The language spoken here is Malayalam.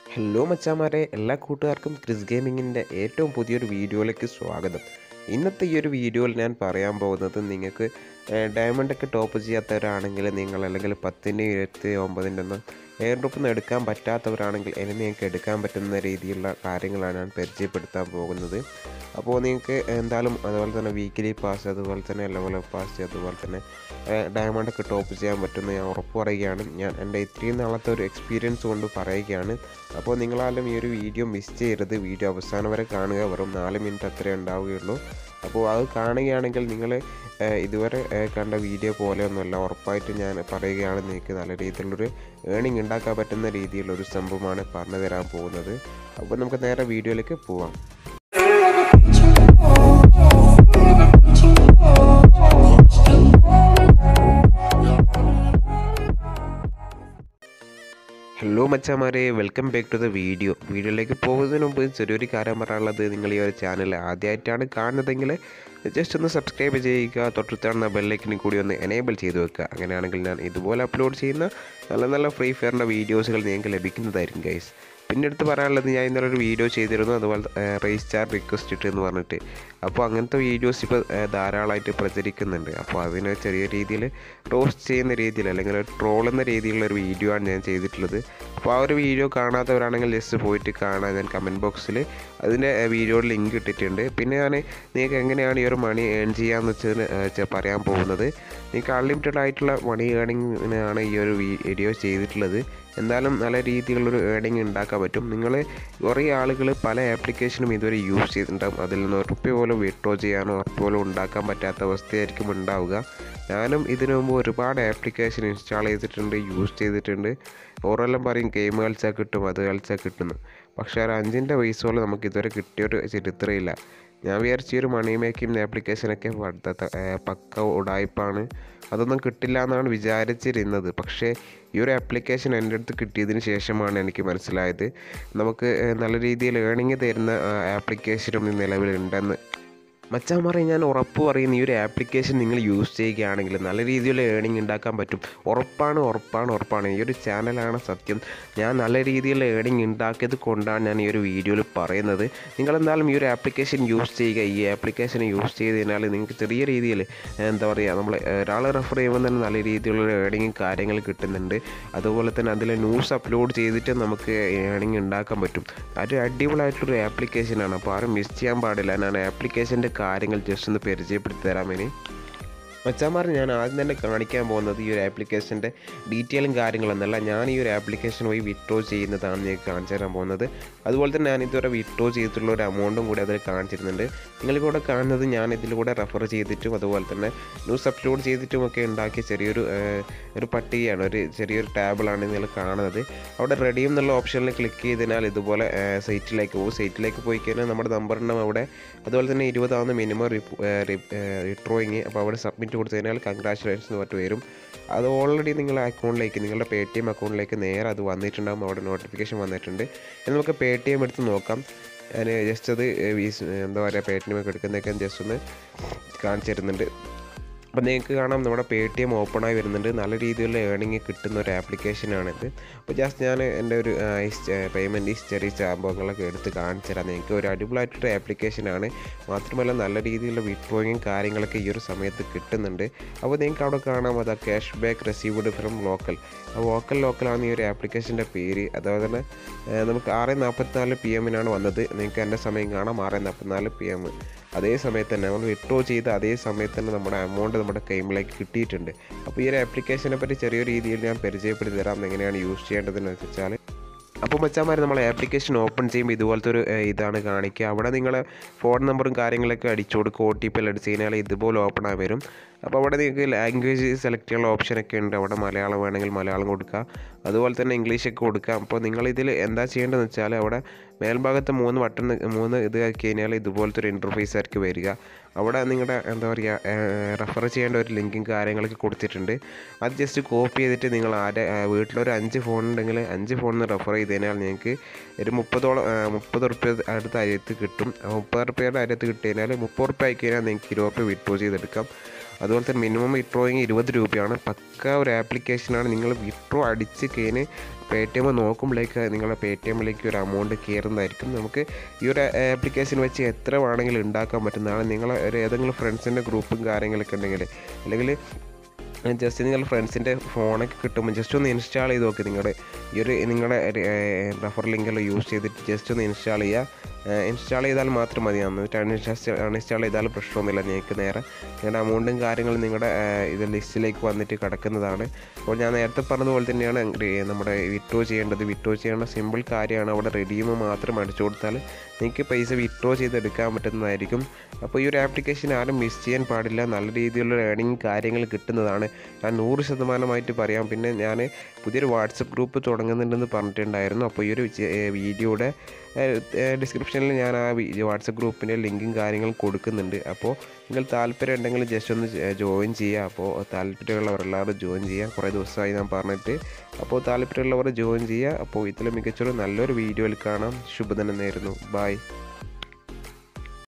ഹലോ മച്ചാമാരെ എല്ലാ കൂട്ടുകാർക്കും ക്രിസ് ഗെയിമിങ്ങിൻ്റെ ഏറ്റവും പുതിയൊരു വീഡിയോയിലേക്ക് സ്വാഗതം ഇന്നത്തെ ഈ ഒരു വീഡിയോയിൽ ഞാൻ പറയാൻ പോകുന്നത് നിങ്ങൾക്ക് ഡയമണ്ട് ഒക്കെ ടോപ്പ് ചെയ്യാത്തവരാണെങ്കിൽ നിങ്ങൾ അല്ലെങ്കിൽ പത്തിൻ്റെ ഇരുപത്തി ഒമ്പതിൻ്റെ ഒന്നും എയർ ഡ്രോപ്പിൽ നിന്ന് എടുക്കാൻ പറ്റാത്തവരാണെങ്കിൽ ഇനി നിങ്ങൾക്ക് എടുക്കാൻ പറ്റുന്ന രീതിയിലുള്ള കാര്യങ്ങളാണ് ഞാൻ പരിചയപ്പെടുത്താൻ പോകുന്നത് അപ്പോൾ നിങ്ങൾക്ക് എന്തായാലും അതുപോലെ തന്നെ വീക്കിലി പാസ് അതുപോലെ തന്നെ ലെവൽ പാസ് അതുപോലെ തന്നെ ഡയമണ്ട് ഒക്കെ ടോപ്പ് ചെയ്യാൻ പറ്റുമെന്ന് ഞാൻ ഉറപ്പ് പറയുകയാണ് ഞാൻ എൻ്റെ ഇത്രയും നാളത്തെ ഒരു എക്സ്പീരിയൻസ് കൊണ്ട് പറയുകയാണ് അപ്പോൾ നിങ്ങളാലും ഈ ഒരു വീഡിയോ മിസ് ചെയ്യരുത് വീഡിയോ അവസാനം വരെ കാണുക വെറും നാല് മിനിറ്റ് അത്രേ ഉണ്ടാവുകയുള്ളൂ അപ്പോൾ അത് കാണുകയാണെങ്കിൽ നിങ്ങൾ ഇതുവരെ കണ്ട വീഡിയോ പോലെയൊന്നുമല്ല ഉറപ്പായിട്ട് ഞാൻ പറയുകയാണ് നിങ്ങൾക്ക് നല്ല രീതിയിലുള്ളൊരു ഏണിംഗ് ഉണ്ടാക്കാൻ പറ്റുന്ന രീതിയിലുള്ളൊരു സംഭവമാണ് പറഞ്ഞു തരാൻ പോകുന്നത് അപ്പോൾ നമുക്ക് നേരെ വീഡിയോയിലേക്ക് പോവാം ഹലോ മച്ചാമാരെ welcome back to the video വീഡിയോയിലേക്ക് പോകുന്നതിന് മുമ്പ് ചെറിയൊരു കാര്യം പറയാനുള്ളത് നിങ്ങൾ ഈ ഒരു ചാനൽ ആദ്യമായിട്ടാണ് കാണുന്നതെങ്കിൽ ജസ്റ്റ് ഒന്ന് സബ്സ്ക്രൈബ് ചെയ്യുക തൊട്ടടുത്താണെന്ന ബെല്ലൈക്കിന് കൂടി ഒന്ന് എനേബിൾ ചെയ്ത് വെക്കുക അങ്ങനെയാണെങ്കിൽ ഞാൻ ഇതുപോലെ അപ്ലോഡ് ചെയ്യുന്ന നല്ല നല്ല ഫ്രീ ഫയറിൻ്റെ വീഡിയോസുകൾ നിങ്ങൾക്ക് ലഭിക്കുന്നതായിരിക്കും ഗൈസ് പിന്നെ എടുത്ത് പറയാനുള്ളത് ഞാൻ ഇന്നലെ ഒരു വീഡിയോ ചെയ്തിരുന്നു അതുപോലെ റേസ് ചാർ റിക്വസ്റ്റ് ഇട്ട് എന്ന് പറഞ്ഞിട്ട് അപ്പോൾ അങ്ങനത്തെ വീഡിയോസ് ഇപ്പോൾ ധാരാളമായിട്ട് പ്രചരിക്കുന്നുണ്ട് അപ്പോൾ അതിന് ചെറിയ രീതിയിൽ റോസ്റ്റ് ചെയ്യുന്ന രീതിയിൽ അല്ലെങ്കിൽ ട്രോൾ എന്ന രീതിയിലുള്ള ഒരു വീഡിയോ ആണ് ഞാൻ ചെയ്തിട്ടുള്ളത് അപ്പോൾ ആ ഒരു വീഡിയോ കാണാത്തവരാണെങ്കിൽ ജസ്റ്റ് പോയിട്ട് കാണാൻ ഞാൻ കമൻറ്റ് ബോക്സിൽ അതിൻ്റെ വീഡിയോയുടെ ലിങ്ക് ഇട്ടിട്ടുണ്ട് പിന്നെ ഞാൻ നിങ്ങൾക്ക് എങ്ങനെയാണ് ഈ ഒരു മണി ഏൺ ചെയ്യാമെന്ന് വെച്ചതിന് പറയാൻ പോകുന്നത് നിങ്ങൾക്ക് അൺലിമിറ്റഡ് ആയിട്ടുള്ള മണി ഏണിങ്ങിനാണ് ഈ ഒരു വീഡിയോ ചെയ്തിട്ടുള്ളത് എന്തായാലും നല്ല രീതിയിലുള്ളൊരു ഏണിംഗ് ഉണ്ടാക്കാൻ പറ്റും നിങ്ങൾ കുറേ ആളുകൾ പല ആപ്ലിക്കേഷനും ഇതുവരെ യൂസ് ചെയ്തിട്ടുണ്ടാകും അതിൽ നിന്ന് ഉറപ്പ് പോലും വിഡ്രോ ചെയ്യാനോ ഉറപ്പ് പോലും ഉണ്ടാക്കാൻ പറ്റാത്ത അവസ്ഥയായിരിക്കും ഉണ്ടാവുക ഞാനും ഇതിനു മുമ്പ് ഒരുപാട് ആപ്ലിക്കേഷൻ ഇൻസ്റ്റാൾ ചെയ്തിട്ടുണ്ട് യൂസ് ചെയ്തിട്ടുണ്ട് ഓരോല്ലാം പറയും ഗെയിം കളിച്ചാൽ കിട്ടും അത് കളിച്ചാൽ കിട്ടുന്നു പക്ഷേ ഒരു അഞ്ചിൻ്റെ പൈസ പോലെ നമുക്ക് ഇതുവരെ കിട്ടിയൊരു ചരിത്രമില്ല ഞാൻ വിചാരിച്ച ഒരു മണി മേക്കിംഗ് ആപ്ലിക്കേഷനൊക്കെ പക്ക ഉടായ്പാണ് അതൊന്നും കിട്ടില്ല എന്നാണ് വിചാരിച്ചിരുന്നത് പക്ഷേ ഈ ഒരു ആപ്ലിക്കേഷൻ എൻ്റെ അടുത്ത് കിട്ടിയതിന് ശേഷമാണ് എനിക്ക് മനസ്സിലായത് നമുക്ക് നല്ല രീതിയിൽ ഏണിങ് തരുന്ന ആപ്ലിക്കേഷനും നിലവിലുണ്ടെന്ന് മച്ചാമാരെ ഞാൻ ഉറപ്പ് പറയുന്ന ഈ ഒരു ആപ്ലിക്കേഷൻ നിങ്ങൾ യൂസ് ചെയ്യുകയാണെങ്കിൽ നല്ല രീതിയിലുള്ള ഏണിംഗ് ഉണ്ടാക്കാൻ പറ്റും ഉറപ്പാണ് ഉറപ്പാണ് ഉറപ്പാണ് ഈ ഒരു ചാനലാണ് സത്യം ഞാൻ നല്ല രീതിയിലുള്ള ഏണിംഗ് ഉണ്ടാക്കിയത് കൊണ്ടാണ് ഞാൻ ഈ ഒരു വീഡിയോയിൽ പറയുന്നത് നിങ്ങൾ എന്തായാലും ഈ ഒരു ആപ്ലിക്കേഷൻ യൂസ് ചെയ്യുക ഈ ആപ്ലിക്കേഷൻ യൂസ് ചെയ്ത് കഴിഞ്ഞാൽ നിങ്ങൾക്ക് ചെറിയ രീതിയിൽ എന്താ പറയുക നമ്മൾ ഒരാളെ റെഫർ ചെയ്യുമ്പോൾ തന്നെ നല്ല രീതിയിലുള്ള ഏണിങ്ങും കാര്യങ്ങൾ കിട്ടുന്നുണ്ട് അതുപോലെ തന്നെ അതിൽ ന്യൂസ് അപ്ലോഡ് ചെയ്തിട്ട് നമുക്ക് ഏണിംഗ് ഉണ്ടാക്കാൻ പറ്റും അത് അടിപൊളിയായിട്ടുള്ളൊരു ആപ്ലിക്കേഷനാണ് അപ്പോൾ ആരും മിസ് ചെയ്യാൻ പാടില്ല ഞാൻ ആപ്ലിക്കേഷൻ്റെ കാര്യങ്ങൾ ജസ്റ്റ് ഒന്ന് പരിചയപ്പെടുത്തി തരാം ഇനി മച്ചാമാർ ഞാൻ ആദ്യം തന്നെ കാണിക്കാൻ പോകുന്നത് ഈ ഒരു ആപ്ലിക്കേഷൻ്റെ ഡീറ്റെയിലും കാര്യങ്ങളൊന്നല്ല ഞാൻ ഈ ഒരു ആപ്ലിക്കേഷൻ വഴി വിഡ്രോ ചെയ്യുന്നതാണ് നിങ്ങൾക്ക് കാണിച്ചു തരാൻ പോകുന്നത് അതുപോലെ തന്നെ ഞാൻ ഇതുവരെ വിഡ്രോ ചെയ്തിട്ടുള്ള ഒരു എമൗണ്ടും കൂടി അതിൽ കാണിച്ചിരുന്നുണ്ട് നിങ്ങളിവിടെ കാണുന്നത് ഞാൻ ഇതിലൂടെ റെഫർ ചെയ്തിട്ടും അതുപോലെ തന്നെ ന്യൂസ് അപ്ലോഡ് ചെയ്തിട്ടും ഒക്കെ ഉണ്ടാക്കിയ ചെറിയൊരു ഒരു പട്ടികയാണ് ഒരു ചെറിയൊരു ടാബിളാണ് നിങ്ങൾ കാണുന്നത് അവിടെ റെഡിയും എന്നുള്ള ഓപ്ഷനിൽ ക്ലിക്ക് ചെയ്തതിനാൽ ഇതുപോലെ സൈറ്റിലേക്ക് പോകും സൈറ്റിലേക്ക് പോയി കഴിഞ്ഞാൽ നമ്മുടെ നമ്പർ ഉണ്ടാവും അവിടെ അതുപോലെ തന്നെ ഇരുപതാവുന്ന മിനിമം റിട്രോയിങ് അപ്പോൾ അവിടെ സബ്മിറ്റ് കൊടുത്തു കഴിഞ്ഞാൽ കൺഗ്രാറ്റുലേഷൻസ് എന്ന് പറഞ്ഞിട്ട് വരും അത് ഓൾറെഡി നിങ്ങളുടെ അക്കൗണ്ടിലേക്ക് നിങ്ങളുടെ പേ ടി എം അക്കൗണ്ടിലേക്ക് നേരെ അത് വന്നിട്ടുണ്ടാകും അവിടെ നോട്ടിഫിക്കേഷൻ വന്നിട്ടുണ്ട് ഇനി നമുക്ക് പേ ടി എം എടുത്ത് നോക്കാം ഞാൻ ജസ്റ്റ് അത് എന്താ പറയുക പേ ടി എം ഒക്കെ എടുക്കുന്നതൊക്കെ ജസ്റ്റ് ഒന്ന് കാണിച്ചു തരുന്നുണ്ട് അപ്പോൾ നിങ്ങൾക്ക് കാണാം നമ്മുടെ പേ ടി എം ഓപ്പണായി വരുന്നുണ്ട് നല്ല രീതിയിലുള്ള ഏണിങ് കിട്ടുന്ന ഒരു ആപ്ലിക്കേഷനാണിത് അപ്പോൾ ജസ്റ്റ് ഞാൻ എൻ്റെ ഒരു പേയ്മെൻറ്റ് ഹിസ്റ്ററി സംഭവങ്ങളൊക്കെ എടുത്ത് കാണിച്ചു തരാം നിങ്ങൾക്ക് ഒരു അടിപൊളിയായിട്ടൊരു ആപ്ലിക്കേഷനാണ് മാത്രമല്ല നല്ല രീതിയിലുള്ള വിഡ്രോയിങ്ങും കാര്യങ്ങളൊക്കെ ഈ ഒരു സമയത്ത് കിട്ടുന്നുണ്ട് അപ്പോൾ നിങ്ങൾക്ക് അവിടെ കാണാം അത് cash back received from local ആ വോക്കൽ ലോക്കലാണ് ഈ ഒരു ആപ്ലിക്കേഷൻ്റെ പേര് അതുപോലെ തന്നെ നമുക്ക് ആറ് നാൽപ്പത്തിനാല് പി എമ്മിനാണ് വന്നത് നിങ്ങൾക്ക് എൻ്റെ സമയം കാണാം ആറ് നാൽപ്പത്തിനാല് പി എം അതേ സമയത്ത് തന്നെ നമ്മൾ വിഡ്രോ ചെയ്ത് അതേ സമയത്ത് തന്നെ നമ്മുടെ എമൗണ്ട് നമ്മുടെ കൈമിലേക്ക് കിട്ടിയിട്ടുണ്ട് അപ്പോൾ ഈ ഒരു ആപ്ലിക്കേഷനെ പറ്റി ചെറിയ രീതിയിൽ ഞാൻ പരിചയപ്പെടുത്തി തരാം എങ്ങനെയാണ് യൂസ് ചെയ്യേണ്ടതെന്ന് വെച്ചാൽ അപ്പോൾ മച്ചാമാർ നമ്മൾ ആപ്ലിക്കേഷൻ ഓപ്പൺ ചെയ്യുമ്പോൾ ഇതുപോലത്തെ ഒരു ഇതാണ് കാണിക്കുക അവിടെ നിങ്ങൾ ഫോൺ നമ്പറും കാര്യങ്ങളൊക്കെ അടിച്ചു കൊടുക്കുക ഒ ടി പി എല്ലാം അടിച്ച് കഴിഞ്ഞാൽ ഇതുപോലെ ഓപ്പൺ ആയി വരും അപ്പോൾ അവിടെ നിങ്ങൾക്ക് ലാംഗ്വേജ് സെലക്ട് ചെയ്യാനുള്ള ഓപ്ഷനൊക്കെ ഉണ്ട് അവിടെ മലയാളം വേണമെങ്കിൽ മലയാളം കൊടുക്കുക അതുപോലെ തന്നെ ഇംഗ്ലീഷൊക്കെ കൊടുക്കാം അപ്പോൾ നിങ്ങളിതിൽ എന്താ ചെയ്യേണ്ടതെന്ന് വെച്ചാൽ അവിടെ മേൽഭാഗത്ത് മൂന്ന് ബട്ടൺ മൂന്ന് ഇത് ആക്കി കഴിഞ്ഞാൽ ഇതുപോലത്തെ ഒരു ഇൻ്റർഫേസ് ആയിരിക്കും വരിക അവിടെ നിങ്ങളുടെ എന്താ പറയുക റെഫർ ചെയ്യേണ്ട ഒരു ലിങ്കും കാര്യങ്ങളൊക്കെ കൊടുത്തിട്ടുണ്ട് അത് ജസ്റ്റ് കോപ്പി ചെയ്തിട്ട് നിങ്ങൾ ആരെ വീട്ടിലൊരു അഞ്ച് ഫോൺ ഉണ്ടെങ്കിൽ അഞ്ച് ഫോണിൽ നിന്ന് റെഫർ ചെയ്ത് കഴിഞ്ഞാൽ നിങ്ങൾക്ക് ഒരു മുപ്പതോളം മുപ്പത് റുപ്യ അടുത്ത അരിയത്ത് കിട്ടും മുപ്പത് റുപ്യയുടെ അരിയത്ത് കിട്ടി കഴിഞ്ഞാൽ മുപ്പത് റുപ്യ ആയി കഴിഞ്ഞാൽ നിങ്ങൾക്ക് ഇരുപത് റുപ്യ വിഡ്രോ ചെയ്തെടുക്കാം അതുപോലെ തന്നെ മിനിമം വിഡ്രോയിങ് ഇരുപത് രൂപയാണ് പക്ക ഒരു ആപ്ലിക്കേഷനാണ് നിങ്ങൾ വിഡ്രോ അടിച്ച് കഴിഞ്ഞ് പേ ടി എം നോക്കുമ്പോഴേക്ക് നിങ്ങളുടെ പേ ടി എമ്മിലേക്ക് ഒരു എമൗണ്ട് കയറുന്നതായിരിക്കും നമുക്ക് ഈ ഒരു ആപ്ലിക്കേഷൻ വെച്ച് എത്ര വേണമെങ്കിലും ഉണ്ടാക്കാൻ പറ്റുന്നതാണ് നിങ്ങളെ ഒരു ഏതെങ്കിലും ഫ്രണ്ട്സിൻ്റെ ഗ്രൂപ്പും കാര്യങ്ങളൊക്കെ ഉണ്ടെങ്കിൽ അല്ലെങ്കിൽ ജസ്റ്റ് നിങ്ങൾ ഫ്രണ്ട്സിൻ്റെ ഫോണൊക്കെ കിട്ടുമ്പോൾ ജസ്റ്റ് ഒന്ന് ഇൻസ്റ്റാൾ ചെയ്ത് നോക്കി നിങ്ങളുടെ ഈ ഒരു നിങ്ങളുടെ റെഫർ ലിങ്കെല്ലാം യൂസ് ചെയ്തിട്ട് ജസ്റ്റ് ഒന്ന് ഇൻസ്റ്റാൾ ചെയ്യുക ഇൻസ്റ്റാൾ ചെയ്താൽ മാത്രം മതി എന്നിട്ട് അൺഇൻസ്റ്റാൾ അൺഇൻസ്റ്റാൾ ചെയ്താൽ പ്രശ്നമൊന്നുമില്ല നിങ്ങൾക്ക് നേരെ നിങ്ങളുടെ അമൗണ്ടും കാര്യങ്ങളും നിങ്ങളുടെ ഇത് ലിസ്റ്റിലേക്ക് വന്നിട്ട് കിടക്കുന്നതാണ് അപ്പോൾ ഞാൻ നേരത്തെ പറഞ്ഞതുപോലെ തന്നെയാണ് നമ്മുടെ വിഡ്രോ ചെയ്യേണ്ടത് വിഡ്രോ ചെയ്യേണ്ട സിമ്പിൾ കാര്യമാണ് അവിടെ റെഡീം മാത്രം അടിച്ചു കൊടുത്താൽ നിങ്ങൾക്ക് പൈസ വിഡ്രോ ചെയ്തെടുക്കാൻ പറ്റുന്നതായിരിക്കും അപ്പോൾ ഈ ഒരു ആപ്ലിക്കേഷൻ ആരും മിസ് ചെയ്യാൻ പാടില്ല നല്ല രീതിയിലുള്ള ഏണിങ് കാര്യങ്ങൾ കിട്ടുന്നതാണ് ഞാൻ നൂറ് ശതമാനമായിട്ട് പറയാം പിന്നെ ഞാൻ പുതിയൊരു വാട്സപ്പ് ഗ്രൂപ്പ് തുടങ്ങുന്നുണ്ടെന്ന് പറഞ്ഞിട്ടുണ്ടായിരുന്നു അപ്പോൾ ഈ ഒരു വീഡിയോയുടെ ഡിസ്ക്രിപ്ഷനിൽ ഞാൻ ആ വാട്സപ്പ് ഗ്രൂപ്പിൻ്റെ ലിങ്കും കാര്യങ്ങളും കൊടുക്കുന്നുണ്ട് അപ്പോൾ നിങ്ങൾ താല്പര്യം ഉണ്ടെങ്കിൽ ജസ്റ്റ് ഒന്ന് ജോയിൻ ചെയ്യുക അപ്പോൾ താല്പര്യമുള്ളവർ എല്ലാവരും ജോയിൻ ചെയ്യുക കുറേ ദിവസമായി ഞാൻ പറഞ്ഞിട്ട് അപ്പോൾ താല്പര്യമുള്ളവർ ജോയിൻ ചെയ്യുക അപ്പോൾ ഇതിൽ മികച്ചൊരു നല്ലൊരു വീഡിയോയിൽ കാണാം ശുഭദിനം നേരുന്നു ബായ്